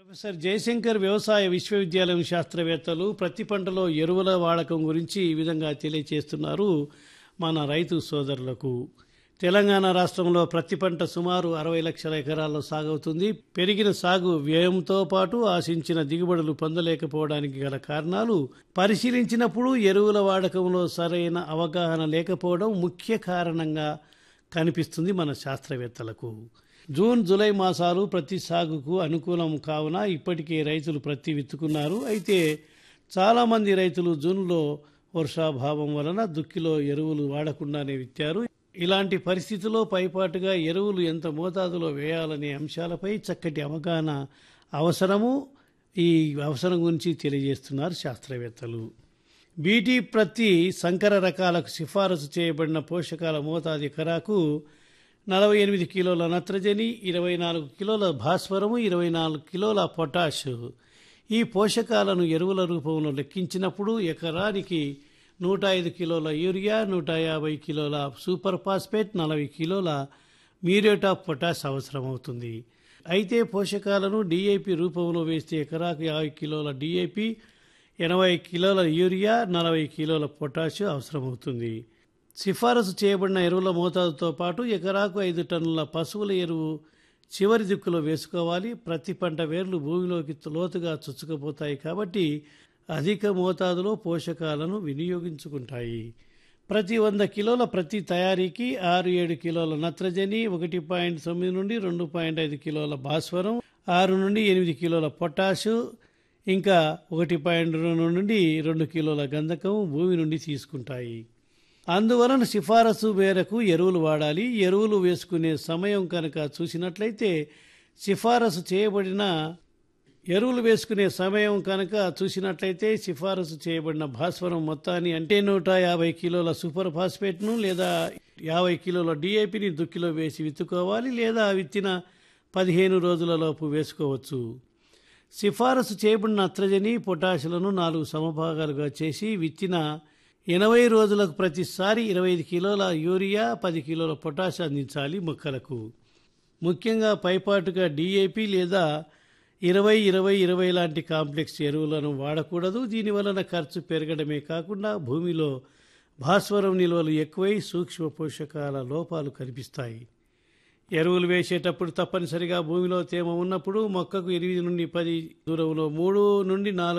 professor Jayashankar వ్యవసాయ విశ్వవిద్యాలయం శాస్త్రవేత్తలు ప్రతి పంటలో ఎరువుల వాడకం గురించి ఈ విధంగా తెలియచేస్తున్నారు మన రైతు సోదరులకు తెలంగాణ రాష్ట్రంలో ప్రతి పంట సుమారు అరవై లక్షల ఎకరాల్లో సాగవుతుంది పెరిగిన సాగు వ్యయంతో పాటు ఆశించిన దిగుబడులు పొందలేకపోవడానికి గల కారణాలు పరిశీలించినప్పుడు ఎరువుల వాడకంలో సరైన అవగాహన లేకపోవడం ముఖ్య కారణంగా కనిపిస్తుంది మన శాస్త్రవేత్తలకు జూన్ జూలై మాసాలు ప్రతి సాగుకు అనుకూలం కావున ఇప్పటికే రైతులు ప్రతి విత్తుకున్నారు అయితే చాలామంది రైతులు జూన్లో వర్షాభావం వలన దుక్కిలో ఎరువులు వాడకుండానే విత్తారు ఇలాంటి పరిస్థితిలో పైపాటుగా ఎరువులు ఎంత మోతాదులో వేయాలనే అంశాలపై చక్కటి అవగాహన అవసరము ఈ అవసరం గురించి తెలియజేస్తున్నారు శాస్త్రవేత్తలు బీటీ ప్రతి సంకర రకాలకు సిఫారసు చేయబడిన పోషకాల మోతాదు ఎకరాకు నలభై ఎనిమిది కిలోల నత్రజని ఇరవై నాలుగు కిలోల భాస్వరము ఇరవై నాలుగు కిలోల పొటాష్ ఈ పోషకాలను ఎరువుల రూపంలో లెక్కించినప్పుడు ఎకరానికి నూట ఐదు కిలోల యూరియా నూట యాభై కిలోల సూపర్ ఫాస్ఫేట్ నలభై కిలోల మ్యూరేట్ ఆఫ్ పొటాష్ అవసరమవుతుంది అయితే పోషకాలను డిఏపి రూపంలో వేస్తే ఎకరాకు యాభై కిలోల డిఏపి ఎనభై కిలోల యూరియా నలభై కిలోల పొటాష్ అవసరమవుతుంది సిఫారసు చేయబడిన ఎరువుల మోతాదుతో పాటు ఎకరాకు ఐదు టన్నుల పశువుల ఎరువు చివరి దిక్కులో వేసుకోవాలి ప్రతి పంట వేర్లు భూమిలోకి లోతుగా చొచ్చుకుపోతాయి కాబట్టి అధిక మోతాదులో పోషకాలను వినియోగించుకుంటాయి ప్రతి వంద కిలోల ప్రతి తయారీకి ఆరు ఏడు కిలోల నత్రజని ఒకటి పాయింట్ తొమ్మిది నుండి రెండు పాయింట్ ఐదు కిలోల భాస్వరం ఆరు నుండి ఎనిమిది కిలోల పొటాషు ఇంకా ఒకటి పాయింట్ రెండు నుండి రెండు కిలోల గంధకం భూమి నుండి తీసుకుంటాయి అందువలన సిఫారసు మేరకు ఎరువులు వాడాలి ఎరువులు వేసుకునే సమయం కనుక చూసినట్లయితే సిఫారసు చేయబడిన ఎరువులు వేసుకునే సమయం కనుక చూసినట్లయితే సిఫారసు చేయబడిన భాస్వరం మొత్తాన్ని అంటే నూట యాభై కిలోల సూపర్ ఫాస్ఫేట్ను లేదా యాభై కిలోల డిఏపిని దుక్కిలో వేసి విత్తుకోవాలి లేదా విత్తిన పదిహేను రోజుల లోపు వేసుకోవచ్చు సిఫారసు చేయబడిన నత్రజని పొటాషులను నాలుగు సమభాగాలుగా చేసి విత్తిన ఎనభై రోజులకు ప్రతిసారి ఇరవై ఐదు కిలోల యూరియా పది కిలోల పొటాష్ అందించాలి మొక్కలకు ముఖ్యంగా పైపాటుగా డిఏపి లేదా ఇరవై ఇరవై ఇరవై లాంటి కాంప్లెక్స్ ఎరువులను వాడకూడదు దీని వలన ఖర్చు పెరగడమే కాకుండా భూమిలో భాస్వరం నిల్వలు ఎక్కువై సూక్ష్మ పోషకాల లోపాలు కనిపిస్తాయి ఎరువులు వేసేటప్పుడు తప్పనిసరిగా భూమిలో తేమ ఉన్నప్పుడు మొక్కకు ఎనిమిది నుండి పది దూరంలో మూడు నుండి నాలుగు